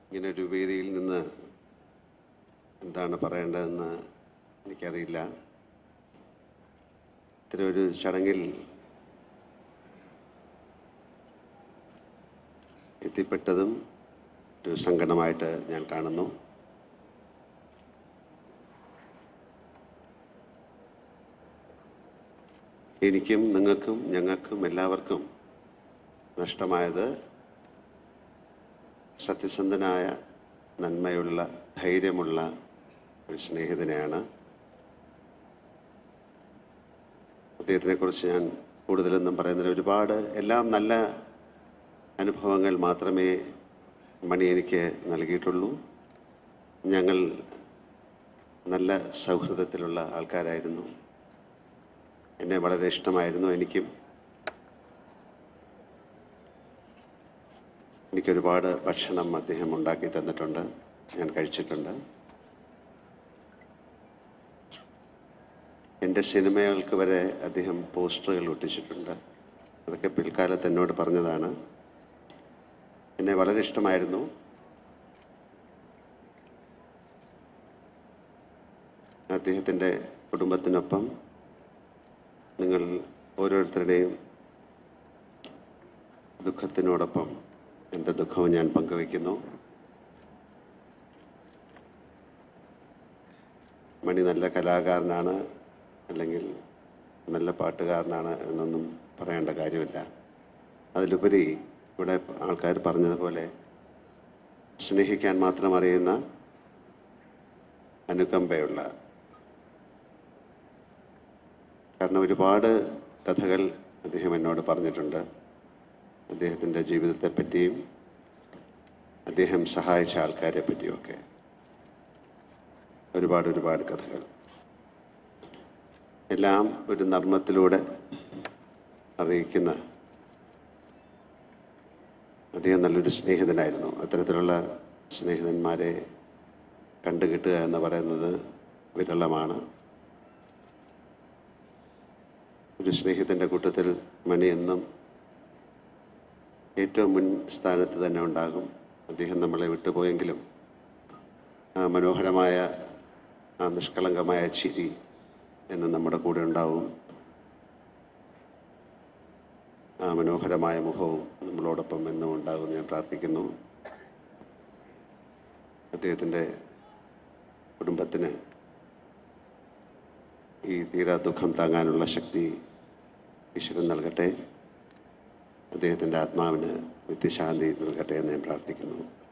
ഇങ്ങനെ ഒരു വേദിയിൽ നിന്ന് എന്താണ് പറയേണ്ടതെന്ന് എനിക്കറിയില്ല ഇത്തരം ഒരു ചടങ്ങിൽ എത്തിപ്പെട്ടതും ഒരു സങ്കടമായിട്ട് ഞാൻ കാണുന്നു എനിക്കും നിങ്ങൾക്കും ഞങ്ങൾക്കും എല്ലാവർക്കും നഷ്ടമായത് സത്യസന്ധനായ നന്മയുള്ള ധൈര്യമുള്ള ഒരു സ്നേഹിതനെയാണ് അദ്ദേഹത്തിനെക്കുറിച്ച് ഞാൻ കൂടുതലൊന്നും പറയുന്നില്ല ഒരുപാട് എല്ലാം നല്ല അനുഭവങ്ങൾ മാത്രമേ മണി എനിക്ക് നൽകിയിട്ടുള്ളൂ ഞങ്ങൾ നല്ല സൗഹൃദത്തിലുള്ള ആൾക്കാരായിരുന്നു എന്നെ വളരെ ഇഷ്ടമായിരുന്നു എനിക്കും എനിക്കൊരുപാട് ഭക്ഷണം അദ്ദേഹം ഉണ്ടാക്കി തന്നിട്ടുണ്ട് ഞാൻ കഴിച്ചിട്ടുണ്ട് എൻ്റെ സിനിമകൾക്ക് വരെ അദ്ദേഹം പോസ്റ്ററുകൾ ഒട്ടിച്ചിട്ടുണ്ട് അതൊക്കെ പിൽക്കാലത്ത് എന്നോട് പറഞ്ഞതാണ് എന്നെ വളരെ ഇഷ്ടമായിരുന്നു അദ്ദേഹത്തിൻ്റെ കുടുംബത്തിനൊപ്പം നിങ്ങൾ ഓരോരുത്തരുടെയും ദുഃഖത്തിനോടൊപ്പം എൻ്റെ ദുഃഖവും ഞാൻ പങ്കുവയ്ക്കുന്നു മണി നല്ല കലാകാരനാണ് അല്ലെങ്കിൽ നല്ല പാട്ടുകാരനാണ് എന്നൊന്നും പറയേണ്ട കാര്യമില്ല അതിലുപരി ഇവിടെ ആൾക്കാർ പറഞ്ഞതുപോലെ സ്നേഹിക്കാൻ മാത്രം അറിയുന്ന അനുകമ്പയുള്ള കാരണം ഒരുപാട് കഥകൾ അദ്ദേഹം എന്നോട് പറഞ്ഞിട്ടുണ്ട് അദ്ദേഹത്തിൻ്റെ ജീവിതത്തെപ്പറ്റിയും അദ്ദേഹം സഹായിച്ച ആൾക്കാരെ പറ്റിയുമൊക്കെ ഒരുപാട് ഒരുപാട് കഥകൾ എല്ലാം ഒരു നർമ്മത്തിലൂടെ അറിയിക്കുന്ന അദ്ദേഹം നല്ലൊരു സ്നേഹിതനായിരുന്നു അത്തരത്തിലുള്ള സ്നേഹിതന്മാരെ കണ്ടുകിട്ടുക എന്ന് പറയുന്നത് വിരളമാണ് ഒരു സ്നേഹിതൻ്റെ കൂട്ടത്തിൽ മണി എന്നും ഏറ്റവും മുൻ സ്ഥാനത്ത് തന്നെ ഉണ്ടാകും അദ്ദേഹം നമ്മളെ വിട്ടുപോയെങ്കിലും ആ മനോഹരമായ ആ നിഷ്കളങ്കമായ ചിരി എന്ന് നമ്മുടെ കൂടെ ഉണ്ടാവും ആ മനോഹരമായ മുഖവും നമ്മളോടൊപ്പം എന്നും ഉണ്ടാകും ഞാൻ പ്രാർത്ഥിക്കുന്നു അദ്ദേഹത്തിൻ്റെ കുടുംബത്തിന് ഈ തീരാ ദുഃഖം താങ്ങാനുള്ള ശക്തി ഈശ്വരൻ നൽകട്ടെ അദ്ദേഹത്തിൻ്റെ ആത്മാവിന് നിത്യശാന്തി നൽകട്ടെ എന്ന് ഞാൻ പ്രാർത്ഥിക്കുന്നു